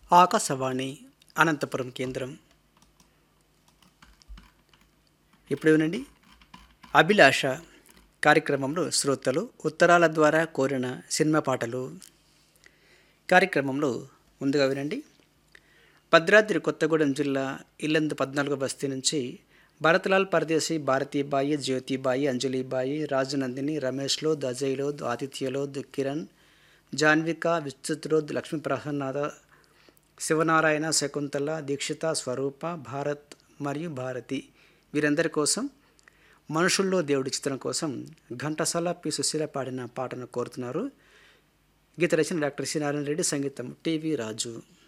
ఆకాశవాణి అనంతపురం కేంద్రం ఇప్పుడు వినండి అభిలాష కార్యక్రమంలో శ్రోతలు ఉత్తరాల ద్వారా కోరిన సినిమా పాటలు కార్యక్రమంలో ముందుగా వినండి భద్రాద్రి కొత్తగూడెం జిల్లా ఇల్లందు పద్నాలుగో బస్తీ నుంచి భరత్లాల్ పరదేశి భారతీబాయి జ్యోతిబాయి అంజలిబాయి రాజనందిని రమేష్లో అజయ్లోద్ ఆదిత్యలోద్ కిరణ్ జాన్విక విస్తృత్రోద్ లక్ష్మీ ప్రసన్నాథ శివనారాయణ శకుంతల దీక్షిత స్వరూప భారత్ మరియు భారతి వీరందరి కోసం మనుషుల్లో దేవుడి చిత్రం కోసం ఘంటసాల పి సుశీల పాడిన పాటను కోరుతున్నారు గీత రచన డాక్టర్ సి నారాయణ రెడ్డి సంగీతం టీవీ రాజు